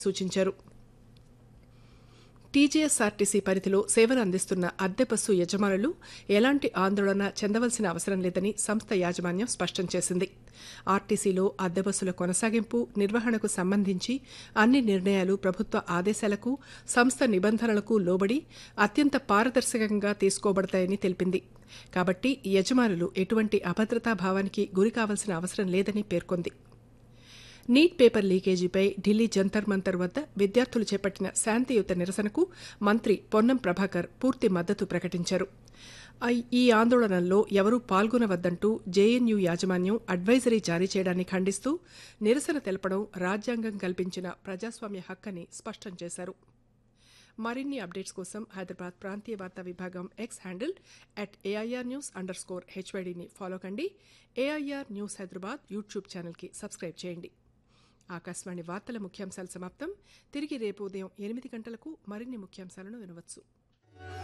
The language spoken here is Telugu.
సూచించారు టీజీఎస్ఆర్టీసీ పరిధిలో సేవలు అందిస్తున్న అద్దె బస్సు యజమానులు ఎలాంటి ఆందోళన చెందవలసిన అవసరం లేదని సంస్థ యాజమాన్యం స్పష్టం చేసింది ఆర్టీసీలో అద్దె బస్సుల కొనసాగింపు నిర్వహణకు సంబంధించి అన్ని నిర్ణయాలు ప్రభుత్వ ఆదేశాలకు సంస్థ నిబంధనలకు లోబడి అత్యంత పారదర్శకంగా తీసుకోబడతాయని తెలిపింది కాబట్టి యజమానులు ఎటువంటి అభద్రతా భావానికి గురి కావాల్సిన అవసరం లేదని పేర్కొంది నీట్ పేపర్ లీకేజీపై ఢిల్లీ జంతర్ మంతర్ వద్ద విద్యార్థులు చేపట్టిన శాంతియుత నిరసనకు మంత్రి పొన్నం ప్రభాకర్ పూర్తి మద్దతు ప్రకటించారు ఐ- ఈ ఆందోళనల్లో ఎవరూ పాల్గొనవద్దంటూ జేఎన్యూ యాజమాన్యం అడ్వైజరీ జారీ చేయడాన్ని ఖండిస్తూ నిరసన తెలపడం రాజ్యాంగం కల్పించిన ప్రజాస్వామ్య హక్కని స్పష్టం చేశారు మరిన్ని అప్డేట్స్ కోసం హైదరాబాద్ ప్రాంతీయ వార్తా విభాగం X handle at AIR news underscore హెచ్వైడీని ఫాలో కండి ఏఐఆర్ న్యూస్ హైదరాబాద్ యూట్యూబ్ ఛానల్కి సబ్స్క్రైబ్ చేయండి ఆకాశవాణి వార్తల ముఖ్యాంశాలు సమాప్తం తిరిగి రేపు ఉదయం ఎనిమిది గంటలకు మరిన్ని ముఖ్యాంశాలను వినవచ్చు